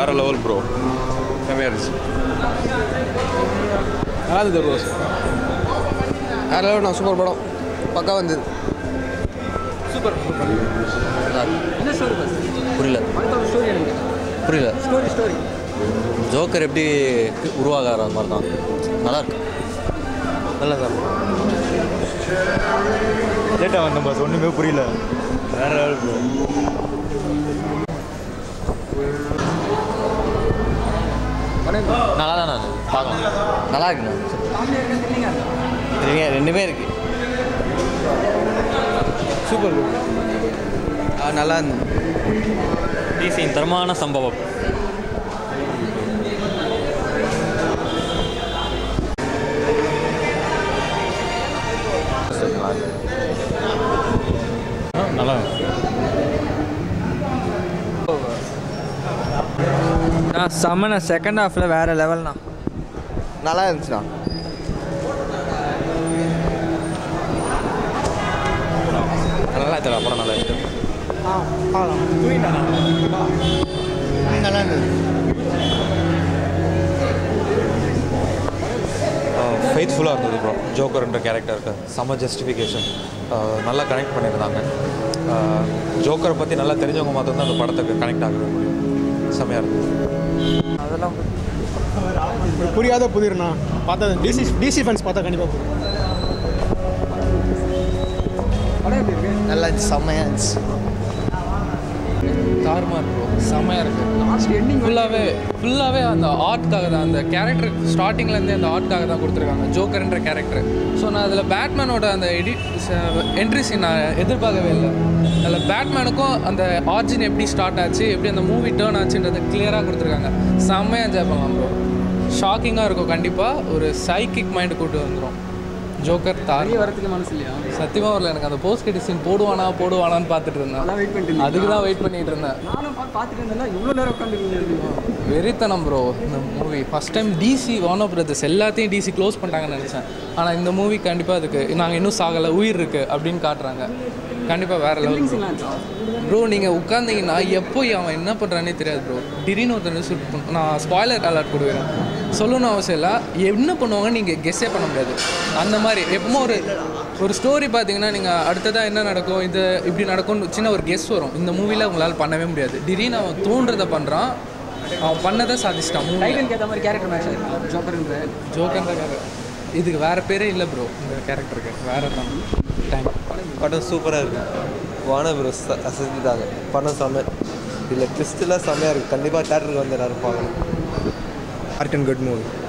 வேறு level bro செம்மையாக இருந்துச்சு நல்லா இருந்தது ப்ரோ வேற லெவல் நான் சூப்பர் படம் பக்கா வந்தது சூப்பர் என்ன ஸ்டோரி பஸ் புரியல படத்தோட ஸ்டோரி எனக்கு புரியல ஸ்டோரி ஸ்டோரி ஜோக்கர் எப்படி உருவாகார அந்த மாதிரி தான் நல்லா இருக்கு நல்லா தான் லேட்டாக வந்தேன் பாஸ் ஒன்றுமே புரியல வேற லெவல் ப்ரோ நல்லா தான் நான் பார்க்கலாம் நல்லா இருக்குண்ணா இல்லைங்க ரெண்டுமே இருக்கு சூப்பர் ப்ரோ நல்லா இருந்தது டிசியின் தரமான சம்பவம் நல்லா நான் செம்மண்ணா செகண்ட் ஹாஃபில் வேறு லெவல்ண்ணா நல்லா இருந்துச்சுண்ணா நல்லா இருந்துச்சு படம் நல்லா இருந்துச்சு நல்லா இருந்தது ஃபெய்த்ஃபுல்லாக இருந்தது ப்ரோ ஜோக்கர்ன்ற கேரக்டருக்கு செம்ம ஜஸ்டிஃபிகேஷன் நல்லா கனெக்ட் பண்ணியிருந்தாங்க ஜோக்கரை பற்றி நல்லா தெரிஞ்சவங்க மாத்திரம் தான் அந்த படத்துக்கு கனெக்ட் ஆக முடியும் செம்மையாக இருந்தது அதெல்லாம் புரியாத புதிர்ண்ணா பார்த்தா டிசி டிசி ஃபேன்ஸ் பார்த்தா கண்டிப்பாக புரியும் படம் எப்படி இருக்கு நல்லா இருந்துச்சு செம்மையாக இருந்துச்சு தாறுமாறு ப்ரோ செம்மையாக இருக்குது லாஸ்ட் எண்டிங் ஃபுல்லாகவே ஃபுல்லாகவே அந்த ஆர்ட்காக தான் அந்த கேரக்டர் ஸ்டார்டிங்லேருந்தே அந்த ஆர்ட்காக தான் கொடுத்துருக்காங்க ஜோக்கர்ன்ற கேரக்டர் ஸோ நான் அதில் பேட்மேனோட அந்த எடிட் என்ட்ரி சீன் நான் எதிர்பார்க்கவே இல்லை அதில் பேட்மேனுக்கும் அந்த ஆர்ஜின் எப்படி ஸ்டார்ட் ஆச்சு எப்படி அந்த மூவி டேர்ன் ஆச்சுன்றதை கிளியராக கொடுத்துருக்காங்க செம்மையாக என்ஜாய் பண்ணலாம் ப்ரோ ஷாக்கிங்காக இருக்கும் கண்டிப்பாக ஒரு சைக்கிக் மைண்டு கூட்டு வந்துடும் ஜோக்கர் தாரி வெளியே வரதுக்கு மனசு இல்லையா சத்தியமாக வரல எனக்கு அந்த போஸ்ட் கிரெடிட் சீன் போடுவானா போடுவானான்னு பார்த்துட்டு இருந்தேன் நல்லா வெயிட் பண்ணிட்டு அதுக்கு தான் வெயிட் பண்ணிட்டு இருந்தேன் நானும் பா- பார்த்துட்டு இருந்தேன் இவ்வளோ நேரம் உட்காந்து வெறித்தனம் ப்ரோ இந்த movie first time DC Warner Brothers எல்லாத்தையும் டிசி க்ளோஸ் பண்ணிட்டாங்கன்னு நினச்சேன் ஆனால் இந்த மூவி கண்டிப்பாக அதுக்கு நாங்கள் இன்னும் சாகலை உயிர் இருக்குது அப்படின்னு காட்டுறாங்க கண்டிப்பாக வேறு லெவல் ப்ரோ நீங்கள் உட்காந்தீங்கன்னா எப்போ அவன் என்ன பண்ணுறானே தெரியாது ப்ரோ திடீர்னு ஒருத்தர் ஷூட் பண்ண நான் ஸ்பாய்லர் அலர்ட் கொடுக்குறேன் சொல்லணும் அவசியம் இல்லை என்ன பண்ணுவாங்க நீங்கள் கெஸ்ஸே பண்ண முடியாது அந்த மாதிரி எப்பவுமே ஒரு ஒரு ஸ்டோரி பார்த்தீங்கன்னா நீங்கள் அடுத்ததாக என்ன நடக்கும் இது இப்படி நடக்கும்னு சின்ன ஒரு கெஸ் வரும் இந்த மூவியில் உங்களால் பண்ணவே முடியாது திடீர்னு அவன் தோன்றதை பண்ணுறான் அவன் பண்ணதை சாதிச்சிட்டான் மூவி டைட்டனுக்கு ஏற்ற மாதிரி கேரக்டர் மேட்ச் ஆயிருக்கு ஜோக்கர்ன்ற ஜோக்கன்ற கேரக்டர் இதுக்கு வேறு பேரே இல்லை ப்ரோ இந்த கேரக்டருக்கு வேறு தான் டைம் படம் சூப்பராக இருக்கு வான ப்ரோ அசதிட்டாங்க படம் செம்ம இதில் ட்விஸ்ட்லாம் செம்மையாக இருக்குது கண்டிப்பாக தேட்டருக்கு வந்து எல்லாரும் பார்க்கணும் ஆர்ட் அண்ட் குட் மூவி